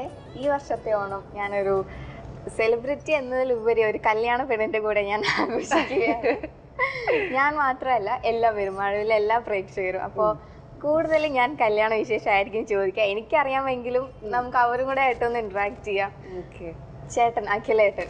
ഈ വർഷത്തെ ഓണം ഞാനൊരു സെലിബ്രിറ്റി എന്നതിലുപരി ഒരു കല്യാണ പെണ്ണിന്റെ കൂടെ ഞാൻ ആഘോഷിക്കുകയാണ് ഞാൻ മാത്രമല്ല എല്ലാവരും മഴവിലെ എല്ലാ പ്രേക്ഷകരും അപ്പോൾ കൂടുതലും ഞാൻ കല്യാണ വിശേഷമായിരിക്കും ചോദിക്കുക എനിക്കറിയാമെങ്കിലും നമുക്ക് അവരും കൂടെ ആയിട്ടൊന്ന് ഇന്ററാക്ട് ചെയ്യാം ഓക്കെ ചേട്ടൻ അഖിലേട്ടൻ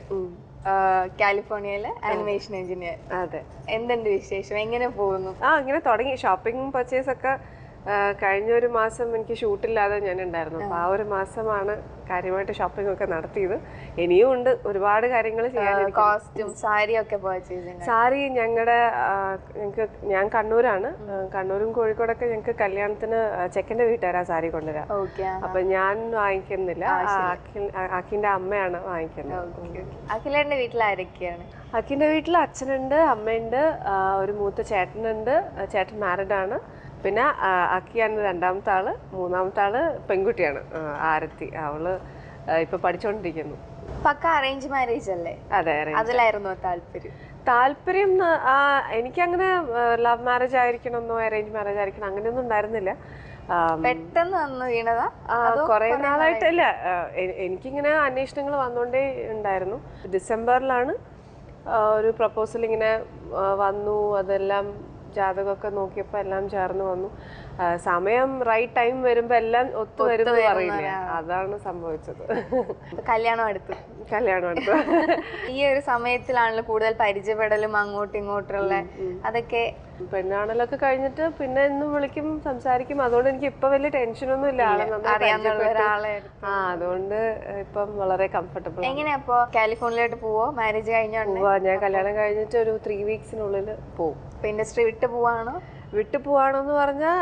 ആഹ് കാലിഫോർണിയയിലെ ആനിമേഷൻ എഞ്ചിനീയർ അതെ എന്തുണ്ട് വിശേഷം എങ്ങനെ പോകുന്നു ആ ഇങ്ങനെ തുടങ്ങി ഷോപ്പിംഗ് പർച്ചേസ് ഒക്കെ ആ, കഴിഞ്ഞ ഒരു മാസം എനിക്ക് ഷൂട്ടില്ലാതെ ഞാൻ ഉണ്ടായിരുന്നു അപ്പൊ ആ ഒരു മാസമാണ് കാര്യമായിട്ട് ഷോപ്പിംഗ് ഒക്കെ നടത്തിയത് ഇനിയും ഉണ്ട് ഒരുപാട് കാര്യങ്ങൾ ചെയ്യാൻ കോസ്റ്റ്യൂം സാരി ഒക്കെ പർച്ചേസിങ് സാരി ഞങ്ങളുടെ ഞങ്ങൾക്ക് ഞാൻ കണ്ണൂരാണ് ആ, കണ്ണൂരും കോഴിക്കോടൊക്കെ ഞങ്ങൾക്ക് കല്യാണത്തിന് ചെക്കൻ്റെ വീട്ടുകാരാ സാരി കൊണ്ടുവരാം ഓക്കെ അപ്പൊ ഞാൻ വാങ്ങിക്കുന്നില്ല ആ, അഖിൽ ആ- അഖിന്റെ അമ്മയാണ് വാങ്ങിക്കുന്നത് അഖിലേട്ടന്റെ വീട്ടിൽ ആരൊക്കെയാണ് അഖിന്റെ വീട്ടിൽ അച്ഛനുണ്ട് അമ്മയുണ്ട് ആ, ഒരു മൂത്ത ചേട്ടനുണ്ട് ആ, ചേട്ടൻ മാരിഡ് ആണ് പിന്നെ ആ, അക്കിയാണ് രണ്ടാമത്തെ ആള് മൂന്നാമത്തെ ആള് പെൺകുട്ടിയാണ് ആ, ആരത്തി അവള് ആ, ഇപ്പൊ പഠിച്ചുകൊണ്ടിരിക്കുന്നു പക്ക അറേഞ്ച് മാരേജ് അല്ലേ അതെ അതെ അതിലായിരുന്നോ താല്പര്യം താല്പര്യം ന്ന് ആ, എനിക്കങ്ങനെ ലവ് മാരേജ് ആയിരിക്കണമെന്നോ അറേഞ്ച് മാരേജ് ആയിരിക്കണം അങ്ങനെയൊന്നും ഉണ്ടായിരുന്നില്ല ആം, പെട്ടെന്ന് വന്ന് വീണതാ ആ, കുറേ നാളായിട്ടല്ല ആ, എ- എനിക്കിങ്ങനെ അന്വേഷണങ്ങൾ വന്നുകൊണ്ടേ ഉണ്ടായിരുന്നു ഡിസംബറിലാണ് ആ, ഒരു പ്രപ്പോസൽ ഇങ്ങനെ ആ, വന്നു അതെല്ലാം ജാതകമൊക്കെ നോക്കിയപ്പോൾ എല്ലാം ചേർന്ന് വന്നു ആ, സമയം റൈറ്റ് ടൈം വരുമ്പോൾ എല്ലാം ഒത്തു വരുന്നു പറയില്ലേ അതാണ് സംഭവിച്ചത് ഇപ്പൊ കല്യാണം അടുത്തു കല്യാണം എടുത്തു ഈ ഒരു സമയത്തിലാണല്ലോ കൂടുതൽ പരിചയപ്പെടലും അങ്ങോട്ടും ഇങ്ങോട്ടുള്ള അതൊക്കെ പെണ്ണാണലൊക്കെ കഴിഞ്ഞിട്ട് പിന്നെ ഇന്ന് വിളിക്കും സംസാരിക്കും അതുകൊണ്ട് എനിക്ക് ഇപ്പൊ വലിയ ടെൻഷനൊന്നും ഇല്ല ആളെ നന്നായി അറിയാന്നുള്ള പരിചയപ്പെട്ടു. ഒരാളെ ആ അതുകൊണ്ട് ഇപ്പം വളരെ കംഫർട്ടബിൾ എങ്ങനെയാ അപ്പൊ കാലിഫോർണിയയിലോട്ട് പോവോ മാരേജ് കഴിഞ്ഞ ഉടനെ പോവാ ഞാൻ കല്യാണം കഴിഞ്ഞിട്ട് ഒരു ത്രീ വീക്സിനുള്ളിൽ പോവും ഇപ്പൊ ഇൻഡസ്ട്രി വിട്ടു പോവാണോ വിട്ടു പോവാണോന്ന് പറഞ്ഞാൽ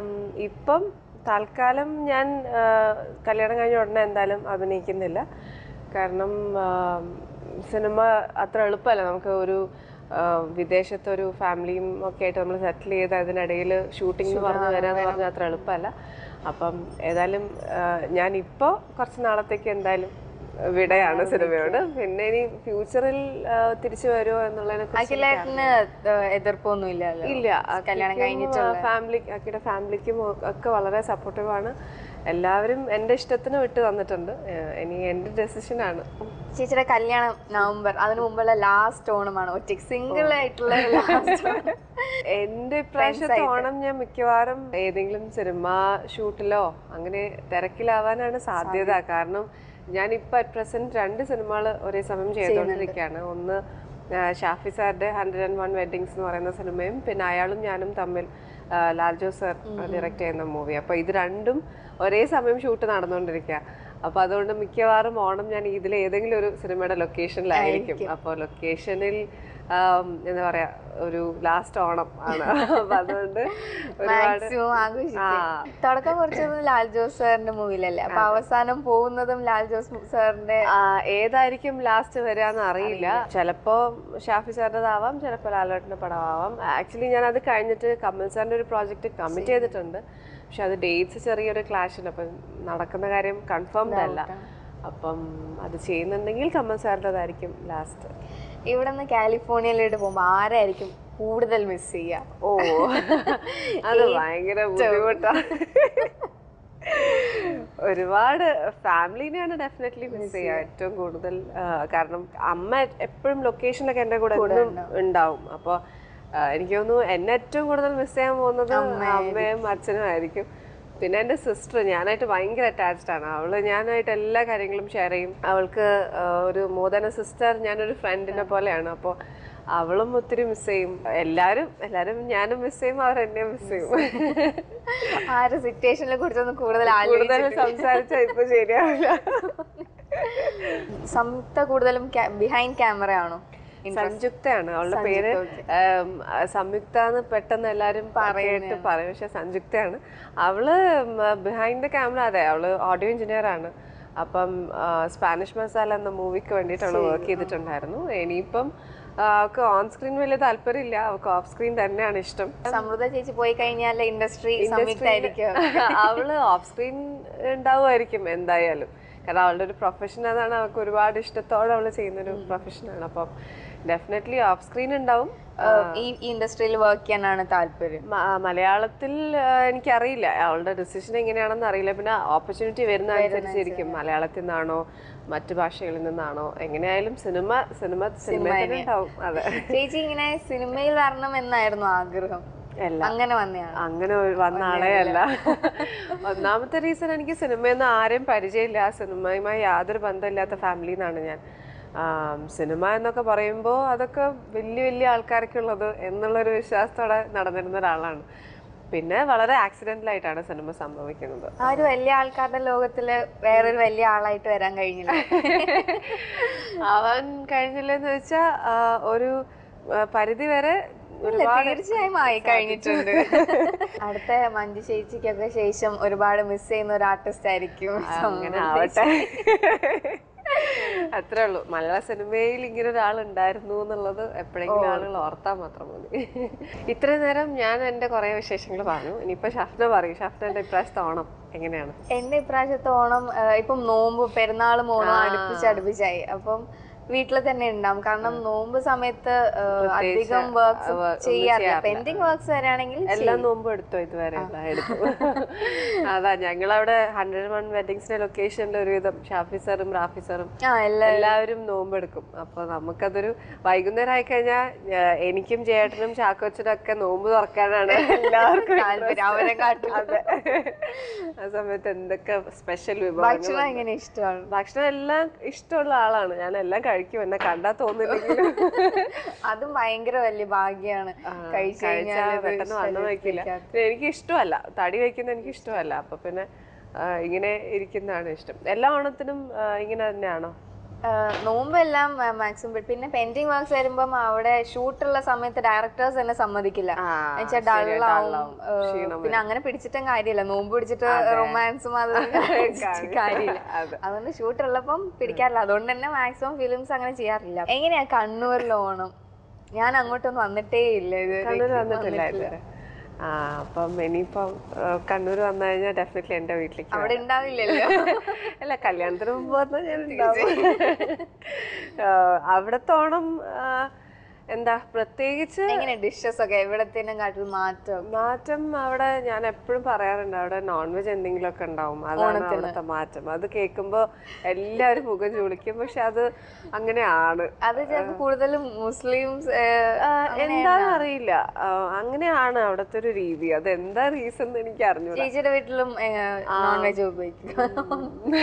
ഇപ്പം തൽക്കാലം ഞാൻ ആ, കല്യാണം കഴിഞ്ഞ ഉടനെ എന്തായാലും അഭിനയിക്കുന്നില്ല കാരണം ആം, സിനിമ അത്ര എളുപ്പമല്ല നമുക്ക് ഒരു ആ, വിദേശത്തൊരു ഫാമിലിയും ഒക്കെ ആയിട്ട് നമ്മൾ സെറ്റിൽ ചെയ്ത് അതിനിടയിൽ ഷൂട്ടിംഗ് എന്ന് പറഞ്ഞ് വരാന്ന് പറഞ്ഞാൽ അത്ര എളുപ്പമല്ല അപ്പം ഏതായാലും ആ, ഞാൻ ഇപ്പോൾ കുറച്ച് നാളത്തേക്ക് എന്തായാലും വിടയാണ് സിനിമയോട് പിന്നെ ഇനി ഫ്യൂച്ചറിൽ തിരിച്ചു വരുമോ എന്നുള്ളതിനെ കുറിച്ച് അഖിലേട്ടന് എതിർപ്പൊന്നും ഇല്ലല്ലോ ഇല്ല കല്യാണം കഴിഞ്ഞിട്ടുള്ള ഫാമിലി അക്കിയുടെ ഫാമിലിക്കും ഒക്കെ വളരെ സപ്പോർട്ടീവ് ആണ് എല്ലാവരും എൻ്റെ ഇഷ്ടത്തിന് വിട്ട് തന്നിട്ടുണ്ട് ഏഹ് ഇനി എൻ്റെ ഡെസിഷൻ ആണ് ചേച്ചിയുടെ കല്യാണം നവംബർ അതിനു മുമ്പുള്ള ലാസ്റ്റ് ഓണമാണ് ഒറ്റയ്ക്ക് സിംഗിൾ ആയിട്ടുള്ള ലാസ്റ്റ് എൻ്റെ ഇപ്രാവശ്യത്തെ ഓണം ഞാൻ മിക്കവാറും ഏതെങ്കിലും സിനിമ ഷൂട്ടിലോ അങ്ങനെ തിരക്കിലാവാനാണ് സാധ്യത കാരണം ഞാൻ ഇപ്പൊ അറ്റ് പ്രസന്റ് രണ്ട് സിനിമകൾ ഒരേ സമയം ചെയ്തുകൊണ്ടിരിക്കുകയാണ് ഒന്ന് ആ, ഷാഫി സാറിന്റെ ഹൺഡ്രഡ് ആൻഡ് വൺ വെഡിങ്സ് എന്ന് പറയുന്ന സിനിമയും പിന്നെ അയാളും ഞാനും തമ്മിൽ ആ, ലാൽ ജോസ് സാർ ഡയറക്റ്റ് ചെയ്യുന്ന മൂവി അപ്പൊ ഇത് രണ്ടും ഒരേ സമയം ഷൂട്ട് നടന്നുകൊണ്ടിരിക്കുക അപ്പൊ അതുകൊണ്ട് മിക്കവാറും ഓണം ഞാൻ ഇതിൽ ഏതെങ്കിലും ഒരു സിനിമയുടെ ലൊക്കേഷനിലായിരിക്കും അപ്പോൾ ലൊക്കേഷനിൽ എന്താ പറയാ ഒരു ലാസ്റ്റ് ഓണം ആണ് അപ്പൊ അതുകൊണ്ട് ഒരുപാട് മാക്സിമം ആഘോഷിച്ചു തുടക്കം കുറിച്ചത് ലാൽ ജോസ് സാറിന്റെ മൂവിലല്ലേ അപ്പൊ അവസാനം പോകുന്നതും ലാൽ ജോസ് സാറിന്റെ ആ, ഏതായിരിക്കും ലാസ്റ്റ് വരികയെന്ന് അറിയില്ല ചിലപ്പോ ഷാഫി സാറിൻ്റെതാവാം ചിലപ്പോൾ ലാലേട്ടൻ്റെ പടമാവാം ആക്ച്വലി ഞാൻ അത് കഴിഞ്ഞിട്ട് കമൽ സാറിൻ്റെ ഒരു പ്രോജക്റ്റ് കമ്മിറ്റ് ചെയ്തിട്ടുണ്ട് പക്ഷെ അത് ഡേറ്റ്സ് ചെറിയൊരു ക്ലാഷ് ഉണ്ട് അപ്പം നടക്കുന്ന കാര്യം കൺഫേംഡ് അല്ല അപ്പം അത് ചെയ്യുന്നുണ്ടെങ്കിൽ കമൽ സാറിൻ്റെതായിരിക്കും ലാസ്റ്റ് ഇവിടെ നിന്ന് കാലിഫോർണിയയിലോട്ട് പോകുമ്പോ ആരായിരിക്കും കൂടുതൽ മിസ് ചെയ്യുക ഓ അത് ഭയങ്കര ബുദ്ധിമുട്ടാണ് ഒരുപാട് ഫാമിലിനെയാണ് ഡെഫിനറ്റ്ലി മിസ് ചെയ്യുക ഏറ്റവും കൂടുതൽ ആ, കാരണം അമ്മ എപ്പോഴും ലൊക്കേഷനിലൊക്കെ എൻ്റെ കൂടെ എന്നും ഉണ്ടാവും അപ്പോൾ എനിക്ക് തോന്നുന്നു എന്നെ ഏറ്റവും കൂടുതൽ മിസ് ചെയ്യാൻ പോകുന്നത് അമ്മയും അച്ഛനും ആയിരിക്കും പിന്നെ എൻ്റെ സിസ്റ്റർ ഞാനായിട്ട് ഭയങ്കര അറ്റാച്ച്ഡ് ആണ് അവള് ഞാനായിട്ട് എല്ലാ കാര്യങ്ങളും ഷെയർ ചെയ്യും അവൾക്ക് ആ, ഒരു മോദന സിസ്റ്റർ ഞാനൊരു ഫ്രണ്ടിനെ പോലെയാണ് അപ്പോൾ അവളും ഒത്തിരി മിസ് ചെയ്യും എല്ലാരും എല്ലാരും ഞാനും മിസ് ചെയ്യും അവർ എന്നെ മിസ് ചെയ്യും ആ ഒരു സിറ്റുവേഷനെ കുറിച്ചൊന്നും കൂടുതൽ കൂടുതൽ ആലോചിച്ചിട്ടില്ല സംസാരിച്ചാൽ ഇപ്പൊ ശരിയാവില്ല സംയുക്ത കൂടുതലും ബിഹൈൻഡ് ക്യാമറ ആണോ സംയുക്തയാണ് അവളുടെ പേര് ഉം, സംയുക്ത എന്ന് പെട്ടെന്ന് എല്ലാരും കേട്ട് പറയും പക്ഷെ സംയുക്തയാണ് അവള് ബിഹൈൻഡ് ദ ക്യാമറ അതെ അവള് ഓഡിയോ എഞ്ചിനീയർ ആണ് അപ്പം ആ, സ്പാനിഷ് മസാല എന്ന മൂവിക്ക് വേണ്ടിയിട്ട് അവള് വർക്ക് ചെയ്തിട്ടുണ്ടായിരുന്നു ഇനിയിപ്പം ആ, അവൾക്ക് ഓൺ സ്ക്രീൻ വലിയ താല്പര്യമില്ല അവൾക്ക് ഓഫ് സ്ക്രീൻ തന്നെയാണ് ഇഷ്ടം സമൃദ്ധ ചേച്ചി പോയി കഴിഞ്ഞാൽ ഇൻഡസ്ട്രി സംയുക്ത ആയിരിക്കും അവള് ഓഫ് സ്ക്രീൻ ഉണ്ടാവുമായിരിക്കും എന്തായാലും കാരണം അവളുടെ ഒരു പ്രൊഫഷൻ അതാണ് അവൾക്ക് ഒരുപാട് ഇഷ്ടത്തോടെ അവള് ചെയ്യുന്ന ഒരു പ്രൊഫഷനാണ് അപ്പം ഡെഫിനറ്റ്ലി ഓഫ് സ്ക്രീൻ ഉണ്ടാവും ഈ ഇൻഡസ്ട്രിയിൽ വർക്ക് ചെയ്യാനാണ് താല്പര്യം മ- ആ, മലയാളത്തിൽ ആ, എനിക്കറിയില്ല അവളുടെ ഡിസിഷൻ എങ്ങനെയാണെന്ന് അറിയില്ല പിന്നെ ഓപ്പർച്യൂണിറ്റി വരുന്ന അനുസരിച്ചിരിക്കും മലയാളത്തിൽ നിന്നാണോ മറ്റു ഭാഷകളിൽ നിന്നാണോ എങ്ങനെയായാലും സിനിമ സിനിമ സിനിമ തന്നെ ഉണ്ടാവും അതെ ചേച്ചി ഇങ്ങനെ സിനിമയിൽ വരണം എന്നായിരുന്നു ആഗ്രഹം അല്ല അങ്ങനെ വന്നതാണ് അങ്ങനെ ഒരു വന്ന ആളെ അല്ല ഒന്നാമത്തെ റീസൺ എനിക്ക് സിനിമയൊന്നും ആരെയും പരിചയമില്ല സിനിമയുമായി യാതൊരു ബന്ധമില്ലാത്ത ഫാമിലിയിൽ നിന്നാണ് ഞാൻ ആം, സിനിമ എന്നൊക്കെ പറയുമ്പോൾ അതൊക്കെ വലിയ വലിയ ആൾക്കാരൊക്കെ ഉള്ളത് എന്നുള്ളൊരു വിശ്വാസത്തോടെ നടന്നിരുന്ന ഒരാളാണ് പിന്നെ വളരെ ആക്സിഡന്റലായിട്ടാണ് സിനിമ സംഭവിക്കുന്നത് ആ ഒരു വലിയ ആൾക്കാരുടെ ലോകത്തില് വേറൊരു വലിയ ആളായിട്ട് വരാൻ കഴിഞ്ഞില്ല അവൻ കഴിഞ്ഞില്ലെന്ന് വെച്ചാൽ ഒരു ആ, പരിധി വരെ ഇല്ല, ഒരുപാട് തീർച്ചയായും ആയി കഴിഞ്ഞിട്ടുണ്ട് അടുത്ത മഞ്ജു ചേച്ചിക്കൊക്കെ ശേഷം ഒരുപാട് മിസ് ചെയ്യുന്ന ഒരു ആർട്ടിസ്റ്റ് ആയിരിക്കും അങ്ങനെ ആവട്ടെ അത്രേ ഉള്ളൂ മലയാള സിനിമയിൽ ഇങ്ങനെ ഒരാൾ ഉണ്ടായിരുന്നു എന്നുള്ളത് എപ്പോഴെങ്കിലും ആളുകൾ ഓർത്താൽ മാത്രം മതി ഇത്രയും നേരം ഞാൻ എൻ്റെ കുറേ വിശേഷങ്ങൾ പറഞ്ഞു ഇനിയിപ്പോൾ ഷഫ്ന പറയും ഷഫ്നൻ്റെ ഇപ്രാവശ്യത്തെ ഓണം എങ്ങനെയാണ് എന്റെ ഇപ്രാവശ്യത്തെ ഓണം ആ, ഇപ്പം നോമ്പ് പെരുന്നാളും ഓണം അടുപ്പിച്ച് അടുപ്പിച്ചായി അപ്പം വീട്ടിൽ തന്നെ ഉണ്ടാവും കാരണം നോമ്പ് സമയത്ത് ആ, അധികം വർക്ക്സ് work ഒന്നും ചെയ്യാറില്ല പെൻഡിങ് വർക്ക്സ് വരാണെങ്കിൽ എല്ലാം നോമ്പ് എടുത്തോ ഇതുവരെ എല്ലാം എടുത്തു അതാ ഞങ്ങളവിടെ ഹൺഡ്രഡ് വൺ വെഡിങ്സിന്റെ ലൊക്കേഷനിൽ ഒരുവിധം ഷാഫി സാറും റാഫി സാറും ആ എല്ലാ എല്ലാവരും നോമ്പെടുക്കും അപ്പൊ നമുക്കതൊരു വൈകുന്നേരം ആയി കഴിഞ്ഞാൽ എനിക്കും ചേട്ടനും ചാക്കോച്ചനും ഒക്കെ നോമ്പ് തുറക്കാനാണ് എല്ലാവർക്കും താല്പര്യം അവരെ കാട്ടും അതെ ആ സമയത്ത് എന്തൊക്കെ സ്പെഷ്യൽ വിഭവങ്ങൾ ഭക്ഷണം എങ്ങനെ ഇഷ്ടമാണ് ഭക്ഷണം എല്ലാം ഇഷ്ടമുള്ള ആളാണ് ഞാൻ എല്ലാം കഴിക്കും എന്നെ കണ്ടാ തോന്നില്ലെങ്കിലും അതും ഭയങ്കര വലിയ ഭാഗ്യാണ് കഴിച്ചു കഴിച്ചാ കഴിഞ്ഞാൽ ഇത് പെട്ടെന്ന് വണ്ണം വയ്ക്കില്ല ശരീരത്തിലേക്ക് പിന്നെ എനിക്ക് ഇഷ്ടമല്ല തടി വയ്ക്കുന്ന എനിക്ക് ഇഷ്ടമല്ല അപ്പൊ പിന്നെ ആ, ഇങ്ങനെ ഇരിക്കുന്നതാണ് ഇഷ്ടം എല്ലാ ഓണത്തിനും ആ, ഇങ്ങനെ തന്നെയാണോ ആഹ് നോമ്പെല്ലാം മാക്സിമം പിന്നെ പെയിന്റിംഗ് വർക്ക്സ് വരുമ്പം അവിടെ ഷൂട്ടുള്ള സമയത്ത് ഡയറക്ടേഴ്സ് തന്നെ സമ്മതിക്കില്ല ആ, എന്നുവെച്ചാൽ ശരിയാ, ഡള്ളാവും dull ആവും. ക്ഷീണം പിന്നെ അങ്ങനെ പിടിച്ചിട്ടും കാര്യമില്ല നോമ്പ് പിടിച്ചിട്ട് റൊമാൻസും അത് കാര്യം. കാര്യമില്ല അതെ. അതുകൊണ്ട് ഷൂട്ടുള്ളപ്പം പിടിക്കാറില്ല അതുകൊണ്ട് തന്നെ മാക്സിമം ഫിലിംസ് അങ്ങനെ ചെയ്യാറില്ല എങ്ങനെയാ കണ്ണൂരിൽ ഓണം ഞാൻ അങ്ങോട്ടൊന്നും വന്നിട്ടേ ഇല്ല ഇത് കണ്ണൂർ വന്നിട്ടില്ല ഇതുവരെ ആ അപ്പം ഇനിയിപ്പം ആ, കണ്ണൂർ വന്നു കഴിഞ്ഞാൽ ഡെഫിനറ്റ്ലി എൻ്റെ വീട്ടിലേക്ക് അവിടെ ഉണ്ടാവില്ലല്ലോ അല്ല കല്യാണത്തിന് മുമ്പ് വന്നാൽ ഞാൻ ഉണ്ടാവും ആ, അവിടുത്തെ ഓണം ആ, എന്താ പ്രത്യേകിച്ച് എങ്ങനെ ഡിഷസ് ഒക്കെ എവിടത്തേനും കാട്ടിൽ മാറ്റം മാറ്റം അവിടെ ഞാൻ എപ്പോഴും പറയാറുണ്ട് അവിടെ നോൺ വെജ് എന്തെങ്കിലുമൊക്കെ ഉണ്ടാവും അതാണ് അവിടുത്തെ മാറ്റം അത് കേൾക്കുമ്പോൾ എല്ലാവരും മുഖം ചുളിക്കും പക്ഷെ അത് അങ്ങനെയാണ് അത് ചിലപ്പോൾ കൂടുതലും മുസ്ലിംസ് ആ, എന്താന്ന് അറിയില്ല ആ, അങ്ങനെയാണ് അവിടുത്തെ ഒരു രീതി അത് എന്താ റീസൺ എന്ന് എനിക്ക് അറിഞ്ഞൂടാ ചേച്ചിയുടെ വീട്ടിലും നോൺ വെജ് ഉപയോഗിക്കും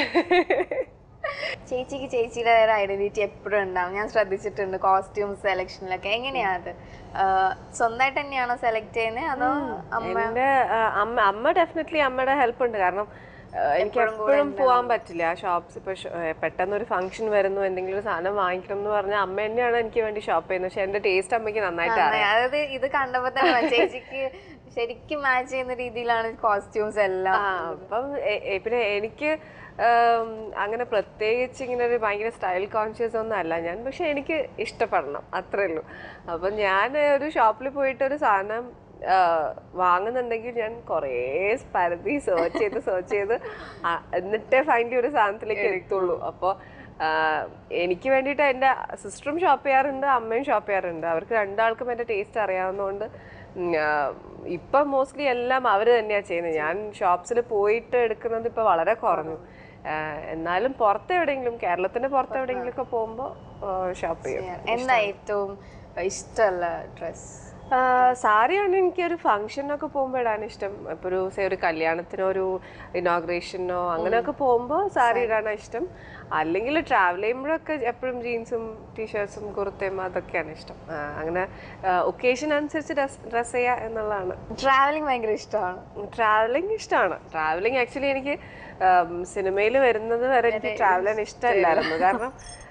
ചേച്ചിക്ക് ചേച്ചിയുടെ ഒരു ഐഡന്റിറ്റി എപ്പോഴും ഉണ്ടാവും ഞാൻ ശ്രദ്ധിച്ചിട്ടുണ്ട് കോസ്റ്റ്യൂം സെലക്ഷനിലൊക്കെ എങ്ങനെയാ അത് ആഹ് സ്വന്തമായിട്ട് തന്നെയാണോ സെലക്ട് ചെയ്യുന്നത് അതോ അമ്മ എന്റെ ആ, അമ്മ അമ്മ ഡെഫിനറ്റ്ലി അമ്മയുടെ ഹെൽപ്പ് ഉണ്ട് കാരണം ആ, എനിക്ക് എപ്പോഴും പോകാൻ പറ്റില്ല ഷോപ്സ് ഇപ്പൊ ഷോ- ഏ, പെട്ടെന്ന് ഒരു ഫംഗ്ഷൻ വരുന്നു എന്തെങ്കിലും ഒരു സാധനം വാങ്ങിക്കണം എന്ന് പറഞ്ഞാൽ അമ്മ തന്നെയാണ് എനിക്ക് വേണ്ടി ഷോപ്പ് ചെയ്യുന്നത് പക്ഷെ എന്റെ ടേസ്റ്റ് അമ്മയ്ക്ക് നന്നായിട്ട് അറിയാം അതായത് ഇത് കണ്ടപ്പോ തന്നെ മനസ്സിലായി. ചേച്ചിക്ക് ശരിക്കും മാച്ച് ചെയ്യുന്ന രീതിയിലാണ് കോസ്റ്റ്യൂംസ് എല്ലാം ആ അപ്പം എ- എ- പിന്നെ എനിക്ക് ഉം, അങ്ങനെ പ്രത്യേകിച്ച് ഇങ്ങനെ ഒരു ഭയങ്കര സ്റ്റൈൽ കോൺഷ്യസ് ഒന്നും അല്ല ഞാൻ പക്ഷെ എനിക്ക് ഇഷ്ടപ്പെടണം അത്രേ ഉള്ളൂ അപ്പം ഞാൻ ഒരു ഷോപ്പിൽ പോയിട്ട് ഒരു സാധനം ആ, വാങ്ങുന്നുണ്ടെങ്കിൽ ഞാൻ കുറേ പരതി സെർച്ച് ചെയ്ത് സെർച്ച് ചെയ്ത് ആ, എന്നിട്ടേ ഫൈനലി ഒരു സാധനത്തിലേക്ക് എത്തുള്ളൂ അപ്പോൾ എനിക്ക് വേണ്ടിയിട്ട് എൻ്റെ സിസ്റ്ററും ഷോപ്പ് ചെയ്യാറുണ്ട് അമ്മയും ഷോപ്പ് ചെയ്യാറുണ്ട് അവർക്ക് രണ്ടാൾക്കും എൻ്റെ ടേസ്റ്റ് അറിയാവുന്നതുകൊണ്ട് ഉം, ആ, ഇപ്പം മോസ്റ്റ്ലി എല്ലാം അവർ തന്നെയാണ് ചെയ്യുന്നത് ഞാൻ ഷോപ്സിൽ പോയിട്ട് എടുക്കുന്നത് ഇപ്പോൾ വളരെ കുറഞ്ഞു ആ, എന്നാലും പുറത്ത് എവിടെയെങ്കിലും കേരളത്തിന്റെ പുറത്ത് എവിടെയെങ്കിലും ഒക്കെ പോകുമ്പോൾ ഷോപ്പ് ചെയ്യും എന്താ ഏറ്റവും ഇഷ്ടമുള്ള ഡ്രസ് ആ, സാരിയാണ് എനിക്ക് ഒരു ഫംഗ്ഷനൊക്കെ പോകുമ്പോൾ ഇടാൻ ഇഷ്ടം ഇപ്പോൾ ഒരു സേ ഒരു കല്യാണത്തിനോ ഒരു ഇനോഗ്രേഷനോ അങ്ങനെയൊക്കെ പോകുമ്പോൾ സാരി ഇടാനാണ് ഇഷ്ടം അല്ലെങ്കിൽ ട്രാവൽ ചെയ്യുമ്പോഴൊക്കെ എപ്പോഴും ജീൻസും ടീഷർട്സും കുർത്തയും അതൊക്കെയാണ് ഇഷ്ടം ആ, അങ്ങനെ ഒക്കേഷൻ അനുസരിച്ച് ഡ്രസ് ചെയ്യുക എന്നുള്ളതാണ് ട്രാവലിംഗ് ഭയങ്കര ഇഷ്ടമാണ് ട്രാവലിംഗ് ഇഷ്ടമാണ് ട്രാവലിംഗ് ആക്ച്വലി എനിക്ക് സിനിമയിൽ വരുന്നത് വരെ എനിക്ക് ട്രാവൽ ചെയ്യാൻ ഇഷ്ടമല്ലായിരുന്നു കാരണം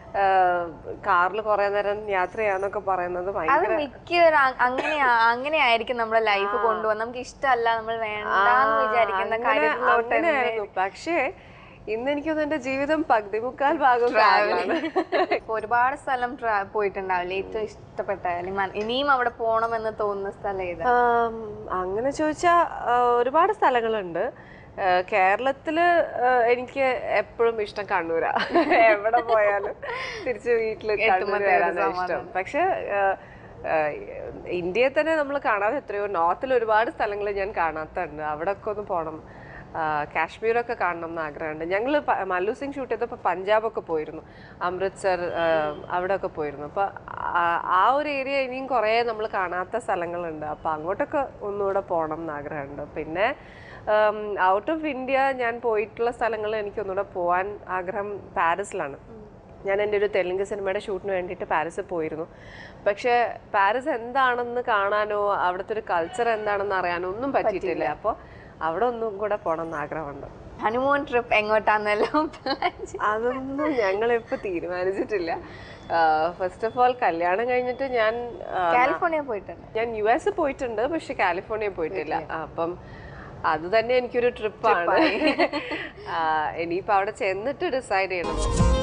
കാറിൽ കുറെ നേരം യാത്ര ചെയ്യാന്നൊക്കെ പറയുന്നത് അത് ഭയങ്കര മിക്ക ഒരു അ- അങ്ങനെ അങ്ങനെയായിരിക്കും നമ്മുടെ ലൈഫ് കൊണ്ടുപോകുന്നത് നമുക്ക് ഇഷ്ടമല്ല നമ്മൾ വേണ്ടാന്ന് വിചാരിക്കുന്ന അങ്ങനെ- കാര്യത്തിലോട്ട് തന്നെ അങ്ങനെയായിരുന്നു പക്ഷേ ഇന്ന് എനിക്കൊന്നും എന്റെ ജീവിതം പകുതി മുക്കാൽ ഭാഗം ട്രാവലാണ് ഇപ്പൊ ഒരുപാട് സ്ഥലം ട്രാ- പോയിട്ടുണ്ടാവില്ലേ ഏറ്റവും ഇഷ്ടപ്പെട്ട അല്ലെങ്കിൽ മന- ഇനിയും അവിടെ പോകണമെന്ന് തോന്നുന്ന സ്ഥലം ഏതാ ആം, അങ്ങനെ ചോദിച്ചാൽ ഒരുപാട് സ്ഥലങ്ങളുണ്ട് ഏഹ് കേരളത്തില് ഏഹ് എനിക്ക് എപ്പോഴും ഇഷ്ടം കണ്ണൂരാ എവിടെ പോയാലും തിരിച്ച് വീട്ടിൽ കണ്ണൂർ വരാനാണ് ഇഷ്ടം പക്ഷെ ഏഹ്, ഏഹ്, ഇന്ത്യയിൽ തന്നെ നമ്മൾ കാണാതെ എത്രയോ നോർത്തിൽ ഒരുപാട് സ്ഥലങ്ങൾ ഞാൻ കാണാത്തുണ്ട് അവിടെ ഒക്കെ ഒന്ന് പോകണം ആഹ് കാശ്മീരൊക്കെ കാണണം എന്ന് ആഗ്രഹമുണ്ട് ഞങ്ങൾ മല്ലു സിംഗ് ഷൂട്ട് ചെയ്തപ്പോൾ പഞ്ചാബൊക്കെ പോയിരുന്നു അമൃത്സർ ആഹ് അവിടെയൊക്കെ പോയിരുന്നു അപ്പോൾ ആ ഒരു ഏരിയ ഇനിയും കുറേ നമ്മൾ കാണാത്ത സ്ഥലങ്ങളുണ്ട് അപ്പോൾ അങ്ങോട്ടൊക്കെ ഒന്നുകൂടെ പോകണം എന്ന് ആഗ്രഹമുണ്ട് പിന്നെ ഔട്ട് ഓഫ് ഇന്ത്യ ഞാൻ പോയിട്ടുള്ള സ്ഥലങ്ങൾ എനിക്ക് ഒന്നുകൂടെ പോകാൻ ആഗ്രഹം പാരീസിലാണ് ഞാൻ എൻ്റെ ഒരു തെലുങ്ക് സിനിമയുടെ ഷൂട്ടിന് വേണ്ടിയിട്ട് പാരീസിൽ പോയിരുന്നു പക്ഷേ പാരീസ് എന്താണെന്ന് കാണാനോ അവിടുത്തെ ഒരു കൾച്ചർ എന്താണെന്ന് അറിയാനോ ഒന്നും പറ്റിയിട്ടില്ല അപ്പോൾ അവിടെ ഒന്നും കൂടെ പോകണം എന്ന് ആഗ്രഹമുണ്ട് ഹണിമൂൺ ട്രിപ്പ് എങ്ങോട്ടാന്നെല്ലാം plan ചെയ്തു. അതൊന്നും ഞങ്ങളിപ്പോൾ തീരുമാനിച്ചിട്ടില്ല ഫസ്റ്റ് ഓഫ് ഓൾ കല്യാണം കഴിഞ്ഞിട്ട് ഞാൻ ആ, കാലിഫോർണിയ പോയിട്ടുണ്ട് ഞാൻ യു എസ് പോയിട്ടുണ്ട് പക്ഷെ കാലിഫോർണിയ പോയിട്ടില്ല അപ്പം അത് തന്നെ എനിക്കൊരു ട്രിപ്പാണ് ഇനിയിപ്പോൾ അവിടെ ചെന്നിട്ട് ഡിസൈഡ് ചെയ്യണം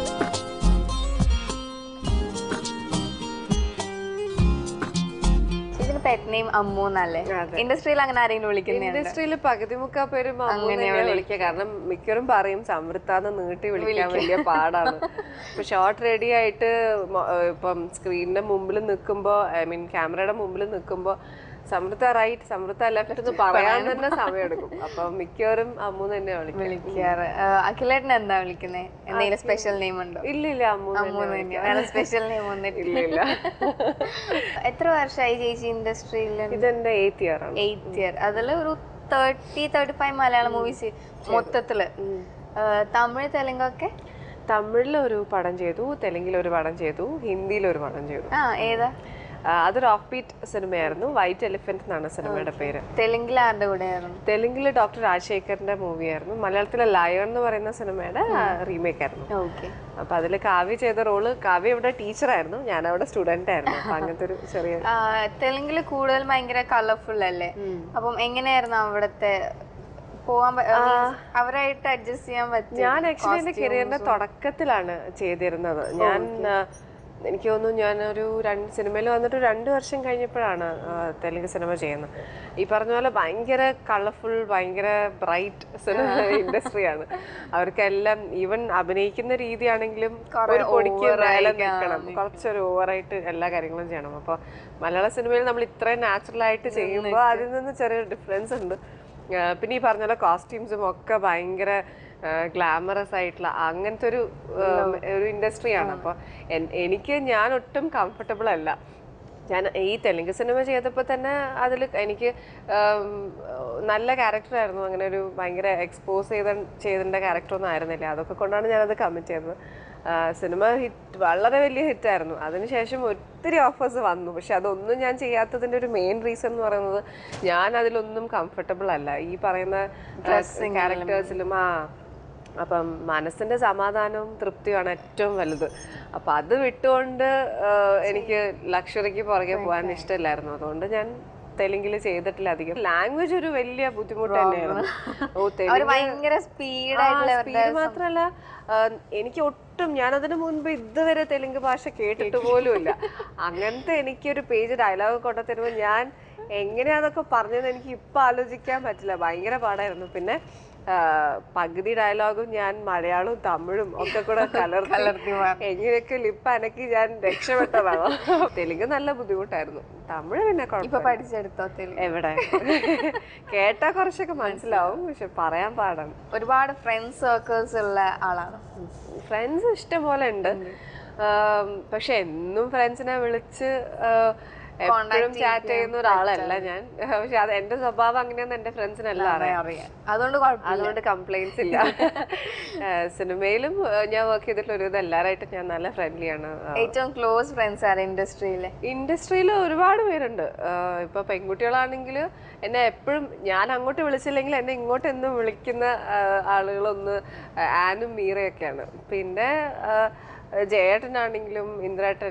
ഇതിന് പെറ്റ് നെയിം അമ്മു എന്നല്ലേ അതെ. ഇൻഡസ്ട്രിയിൽ അങ്ങനെ ആരെങ്കിലും വിളിക്കുന്നുണ്ട് ഇൻഡസ്ട്രിയിൽ പകുതി മുക്കാ പേരും അങ്ങനെ വിളിക്കുക കാരണം മിക്കവരും പറയും സമൃദ്ധാന്ന് നീട്ടി വിളിക്കാൻ വലിയ പാടാണ് ഇപ്പൊ ഷോർട്ട് റെഡി ആയിട്ട് മൊ- ഏഹ് ഇപ്പം സ്ക്രീനിന്റെ മുമ്പിൽ നിൽക്കുമ്പോ ഐ മീൻ ക്യാമറയുടെ മുമ്പിൽ നിൽക്കുമ്പോ സമൃദ്ധ റൈറ്റ് സമൃദ്ധ ലെഫ്റ്റ് എന്ന് പറയാൻ തന്നെ സമയമെടുക്കും അപ്പൊ മിക്കവരും അമ്മു തന്നെ വിളിക്കും വിളിക്കാറ് അഖിലേട്ടൻ എന്താ വിളിക്കുന്നത് എന്തെങ്കിലും സ്പെഷ്യൽ നെയിം ഉണ്ടോ ഇല്ല ഇല്ല അമ്മു തന്നെ അമ്മു തന്നെ വേറെ സ്പെഷ്യൽ നെയിം ഒന്നിട്ടില്ല ഇല്ല എത്ര വർഷമായി ചേച്ചി ഇൻഡസ്ട്രിയിൽ ഇതെന്റെ എയ്ത്ത് ഇയർ ആണ് എയ്ത്ത് ഇയർ അതിൽ ഒരു thirty thirty five Malayalam movies മൊത്തത്തില് ആ, തമിഴ് തെലുങ്കൊക്കെ തമിഴിൽ ഒരു പടം ചെയ്തു തെലുങ്കിൽ ഒരു പടം ചെയ്തു ഹിന്ദിയിൽ ഒരു പടം ചെയ്തു ആ ഏതാ ആ, അതൊരു ഓഫ് ബീറ്റ് സിനിമയായിരുന്നു വൈറ്റ് എലിഫന്റ് എന്നാണ് സിനിമയുടെ പേര് തെലുങ്കിൽ ആരുടെ കൂടെ ആയിരുന്നു തെലുങ്കിൽ ഡോക്ടർ രാജശേഖറിന്റെ മൂവിയായിരുന്നു മലയാളത്തിലെ ലയൺ എന്ന് പറയുന്ന സിനിമയുടെ റീമേക്ക് ആയിരുന്നു ഓക്കെ അപ്പൊ അതിൽ കാവ്യ ചെയ്ത റോള് കാവ്യ ഇവിടെ ടീച്ചറായിരുന്നു ഞാൻ അവിടെ സ്റ്റുഡന്റ് ആയിരുന്നു അപ്പൊ അങ്ങനത്തെ ഒരു ചെറിയ തെലുങ്കിൽ കൂടുതൽ ഭയങ്കര കളർഫുൾ അല്ലേ അപ്പം എങ്ങനെയായിരുന്നു അവിടുത്തെ പോവാൻ പ- means അവരായിട്ട് അഡ്ജസ്റ്റ് ചെയ്യാൻ പറ്റും ഞാൻ ആക്ച്വലി എന്റെ കരിയറിന്റെ തുടക്കത്തിലാണ് ചെയ്തിരുന്നത് ഞാൻ ആ, എനിക്ക് തോന്നുന്നു ഞാൻ ഒരു രണ്ട് സിനിമയിൽ വന്നിട്ട് ഒരു രണ്ട് വർഷം കഴിഞ്ഞപ്പോഴാണ് ആ, തെലുങ്ക് സിനിമ ചെയ്യുന്നത് ഈ പറഞ്ഞ പോലെ ഭയങ്കര കളർഫുൾ ഭയങ്കര ബ്രൈറ്റ് സിനിമ ഇൻഡസ്ട്രിയാണ് അവർക്കെല്ലാം ഈവൻ അഭിനയിക്കുന്ന രീതിയാണെങ്കിലും ഒരു പൊടിക്ക് മേലെ നിൽക്കണം കുറച്ചൊരു ഓവറായിട്ട് എല്ലാ കാര്യങ്ങളും ചെയ്യണം അപ്പോൾ മലയാള സിനിമയിൽ നമ്മൾ ഇത്രയും നാച്ചുറൽ ആയിട്ട് ചെയ്യുമ്പോൾ അതിൽ നിന്ന് ചെറിയ ഡിഫറൻസ് ഉണ്ട് ആ, പിന്നെ ഈ പറഞ്ഞ പോലെ കോസ്റ്റ്യൂംസും ഒക്കെ ഭയങ്കര ഗ്ലാമറസ് ആയിട്ടുള്ള അങ്ങനത്തെ ഒരു ആ, ഒരു ഇൻഡസ്ട്രിയാണ് അപ്പോൾ എനിക്ക് ഞാൻ ഒട്ടും കംഫർട്ടബിൾ അല്ല ഞാൻ ഈ തെലുങ്ക് സിനിമ ചെയ്തപ്പോൾ തന്നെ അതിൽ എനിക്ക് ആം, നല്ല ക്യാരക്ടറായിരുന്നു അങ്ങനെ ഒരു ഭയങ്കര എക്സ്പോസ് ചെയ്ത ചെയ്തേണ്ട ക്യാരക്ടറൊന്നും ആയിരുന്നില്ല അതൊക്കെ കൊണ്ടാണ് ഞാനത് കമ്മിറ്റ് ചെയ്തത് ആ, സിനിമ ഹിറ്റ് വളരെ വലിയ ഹിറ്റായിരുന്നു അതിനുശേഷം ഒത്തിരി ഓഫേഴ്സ് വന്നു പക്ഷെ അതൊന്നും ഞാൻ ചെയ്യാത്തതിൻ്റെ ഒരു മെയിൻ റീസൺ എന്ന് പറയുന്നത് ഞാൻ അതിലൊന്നും കംഫർട്ടബിൾ അല്ല ഈ പറയുന്ന ക്യാരക്ടേഴ്സിലും ആ അപ്പം മനസ്സിന്റെ സമാധാനവും തൃപ്തിയുമാണ് ഏറ്റവും വലുത് അപ്പം അത് വിട്ടുകൊണ്ട് ആ, എനിക്ക് ലക്ഷറിക്ക് പുറകെ പോകാൻ ഇഷ്ടമില്ലായിരുന്നു അതുകൊണ്ട് ഞാൻ തെലുങ്കിൽ ചെയ്തിട്ടില്ല അധികം ലാംഗ്വേജ് ഒരു വലിയ ബുദ്ധിമുട്ട് തന്നെയായിരുന്നു ഓ അവര് തെലുങ്ക് ഭയങ്കര സ്പീഡായിട്ടുള്ള സ്പീഡ് മാത്രല്ല ആ, എനിക്ക് ഒട്ടും ഞാനതിനു മുൻപ് ഇതുവരെ തെലുങ്ക് ഭാഷ കേട്ടിട്ട് പോലും ഇല്ല അങ്ങനത്തെ എനിക്കൊരു പേജ് ഡയലോഗ് കൊണ്ടു തരുമ്പോൾ ഞാൻ എങ്ങനെയാന്നൊക്കെ പറഞ്ഞതെന്ന് എനിക്ക് ഇപ്പൊ ആലോചിക്കാൻ പറ്റില്ല ഭയങ്കര പാടായിരുന്നു പിന്നെ ആ, പകുതി ഡയലോഗും ഞാൻ മലയാളവും തമിഴും ഒക്കെ കൂടെ കലർത്തി എങ്ങനെയൊക്കെ ലിപ്പ് അനക്കി ഞാൻ രക്ഷപ്പെട്ടതാണ് തെലുങ്ക് നല്ല ബുദ്ധിമുട്ടായിരുന്നു തമിഴ് പിന്നെ ഇപ്പൊ കുഴപ്പമില്ല പഠിച്ചെടുത്തോ തെലുങ്ക് എവിടെ കേട്ടാ കുറച്ചൊക്കെ മനസ്സിലാവും പക്ഷെ പറയാൻ പാടാണ് ഒരുപാട് ഫ്രണ്ട്സ് സർക്കിൾസ് ഉള്ള ആളാണ് ഫ്രണ്ട്സ് ഇഷ്ടം പോലെ ഉണ്ട് ആം, പക്ഷെ എന്നും ഫ്രണ്ട്സിനെ വിളിച്ച് ആ, എപ്പോഴും ചാറ്റ് ചെയ്യുന്ന ഒരാളല്ല ഞാൻ പക്ഷെ അത് എന്റെ സ്വഭാവം അങ്ങനെയൊന്നും എന്റെ ഫ്രണ്ട്സിനെല്ലാം അറിയാം അറിയാം അതുകൊണ്ട് കുഴപ്പമില്ല അതുകൊണ്ട് കംപ്ലൈൻസ് ഇല്ല ആ, സിനിമയിലും ആ, ഞാൻ വർക്ക് ചെയ്തിട്ടുള്ള ഒരു എല്ലാവരായിട്ടും ഞാൻ നല്ല ഫ്രണ്ട്ലിയാണ് ഏറ്റവും ക്ലോസ് ഫ്രണ്ട്സ് ആണ് ഇൻഡസ്ട്രിയിലെ ഇൻഡസ്ട്രിയിൽ ഒരുപാട് പേരുണ്ട് ആഹ് ഇപ്പൊ പെൺകുട്ടികളാണെങ്കിൽ എന്നെ എപ്പോഴും ഞാൻ അങ്ങോട്ട് വിളിച്ചില്ലെങ്കിൽ എന്നെ ഇങ്ങോട്ട് എന്നും വിളിക്കുന്ന ആഹ് ആളുകളൊന്ന് ആനും മീറയൊക്കെയാണ് പിന്നെ ആഹ് ജയേട്ടനാണെങ്കിലും ഇന്ദ്രേട്ടൻ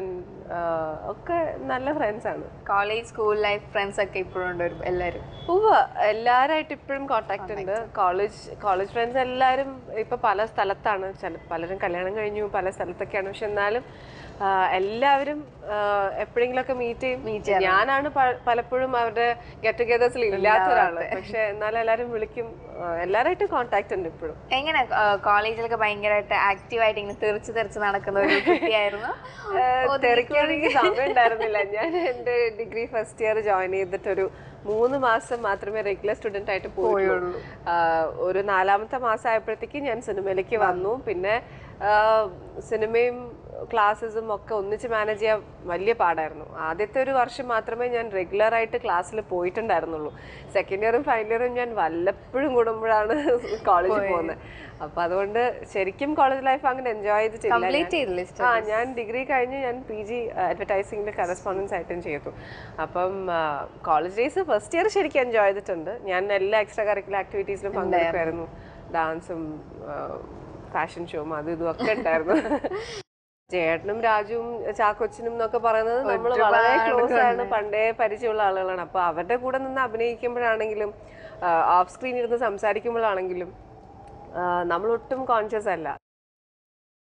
ഒക്കെ നല്ല ഫ്രണ്ട്സ് ആണ് കോളേജ് സ്കൂൾ ലൈഫ് ഫ്രണ്ട്സ് ഒക്കെ ഇപ്പോഴും ഉണ്ട് ഒരു- എല്ലാവരും ഉവ്വ് എല്ലാവരായിട്ട് ഇപ്പോഴും കോണ്ടാക്ട് ഉണ്ട് കോളേജ് കോളേജ് ഫ്രണ്ട്സ് എല്ലാവരും ഇപ്പൊ പല സ്ഥലത്താണ് ചില പലരും കല്യാണം കഴിഞ്ഞു പല സ്ഥലത്തൊക്കെയാണ് പക്ഷെ എന്നാലും ആ, എല്ലാവരും എപ്പോഴെങ്കിലുമൊക്കെ മീറ്റ് ചെയ്യും ഞാനാണ് പ- പലപ്പോഴും അവരുടെ ഗെറ്റ് ടുഗദേഴ്സിൽ ഇല്ലാത്ത ഒരാള് പക്ഷെ എന്നാലും എല്ലാവരും വിളിക്കും ആ, എല്ലാവരായിട്ടും കോണ്ടാക്ട് ഉണ്ട് ഇപ്പോഴും എങ്ങനെ കോളേജിലൊക്കെ ഭയങ്കരമായിട്ട് ആക്റ്റീവായിട്ട് ഇങ്ങനെ തെറിച്ച് തെറിച്ച് നടക്കുന്ന ഒരു കുട്ടിയായിരുന്നു തിരക്കാൻ എനിക്ക് സമയം ഉണ്ടായിരുന്നില്ല ഞാൻ എൻ്റെ ഡിഗ്രി ഫസ്റ്റ് ഇയർ ജോയിൻ ചെയ്തിട്ടൊരു മൂന്ന് മാസം മാത്രമേ റെഗുലർ സ്റ്റുഡൻ്റ് ആയിട്ട് പോയുള്ളൂ ആഹ് ഒരു നാലാമത്തെ മാസം ആയപ്പോഴത്തേക്ക് ഞാൻ സിനിമയിലേക്ക് വന്നു പിന്നെ ആഹ് സിനിമയും ക്ലാസ്സസും ഒക്കെ ഒന്നിച്ച് മാനേജ് ചെയ്യാൻ വലിയ പാടായിരുന്നു ആദ്യത്തെ ഒരു വർഷം മാത്രമേ ഞാൻ റെഗുലർ ആയിട്ട് ക്ലാസ്സിൽ പോയിട്ടുണ്ടായിരുന്നുള്ളൂ സെക്കൻഡ് ഇയറും ഫൈനൽ ഇയറും ഞാൻ വല്ലപ്പോഴും കൂടുമ്പോഴാണ് കോളേജിൽ പോകുന്നത് അപ്പൊ അതുകൊണ്ട് ശരിക്കും കോളേജ് ലൈഫ് അങ്ങനെ എൻജോയ് ചെയ്തിട്ടില്ല ഞാൻ. കംപ്ലീറ്റ് ചെയ്തില്ലേ ആ ഞാൻ ഡിഗ്രി കഴിഞ്ഞ് ഞാൻ പി ജി അഡ്വർടൈസിംഗിൽ കറസ്പോണ്ടൻസ് ആയിട്ടും ചെയ്തു അപ്പം കോളേജ് ഡേയ്സ് ഫസ്റ്റ് ഇയർ ശരിക്കും എൻജോയ് ചെയ്തിട്ടുണ്ട് ഞാൻ എല്ലാ എക്സ്ട്രാ കരിക്കുലർ ആക്ടിവിറ്റീസിലും പങ്കെടുക്കുമായിരുന്നു ഡാൻസും ഫാഷൻ ഷോയും അതും ഇതും ഒക്കെ ഉണ്ടായിരുന്നു ചേട്ടനും രാജുവും ചാക്കൊച്ചിനും എന്നൊക്കെ പറയുന്നത് നമ്മൾ വളരെ ക്ലോസ് ആണ് പണ്ടേ പരിചയമുള്ള ആളുകളാണ് അപ്പൊ അവരുടെ കൂടെ നിന്ന് അഭിനയിക്കുമ്പോഴാണെങ്കിലും ഓഫ് സ്ക്രീൻ ഇരുന്ന് സംസാരിക്കുമ്പോഴാണെങ്കിലും നമ്മൾ ഒട്ടും കോൺഷ്യസ് അല്ല